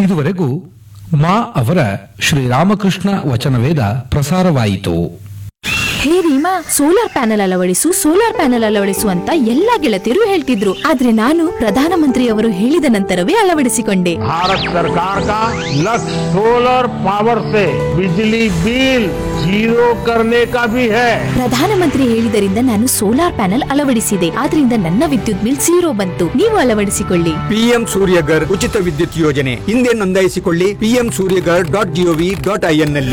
ಇದುವರೆಗೂ ಮಾ ಅವರ ಶ್ರೀರಾಮಕೃಷ್ಣ ವಚನವೇದ ಪ್ರಸಾರವಾಯಿತು ಹೇ ರೀಮಾ ಸೋಲಾರ್ ಪ್ಯಾನೆಲ್ ಅಳವಡಿಸು ಸೋಲಾರ್ ಪ್ಯಾನೆಲ್ ಅಳವಡಿಸು ಅಂತ ಎಲ್ಲಾ ಗೆಳತಿಯರು ಹೇಳ್ತಿದ್ರು ಆದ್ರೆ ನಾನು ಪ್ರಧಾನಮಂತ್ರಿಯವರು ಹೇಳಿದ ನಂತರವೇ ಅಳವಡಿಸಿಕೊಂಡೆ भारत सरकार का लक्ष्य सोलर पावर से बिजली बिल जीरो करने का भी है ಪ್ರಧಾನಮಂತ್ರಿ ಹೇಳಿದರಿಂದ ನಾನು ಸೋಲಾರ್ ಪ್ಯಾನೆಲ್ ಅಳವಡಿಸಿದೆ ಆದ್ರಿಂದ ನನ್ನ ವಿದ್ಯುತ್ ಬಿಲ್ ಝೀರೋ ಬಂತು ನೀವು ಅಳವಡಿಸಿಕೊಳ್ಳಿ ಪಿಎಂ ಸೂರ್ಯಗರ್ ಉಚಿತ ವಿದ್ಯುತ್ ಯೋಜನೆ ಹಿಂದೆ ನೋಂದಾಯಿಸಿಕೊಳ್ಳಿ PM Suryaghar dot GOV dot IN ನಲ್ಲಿ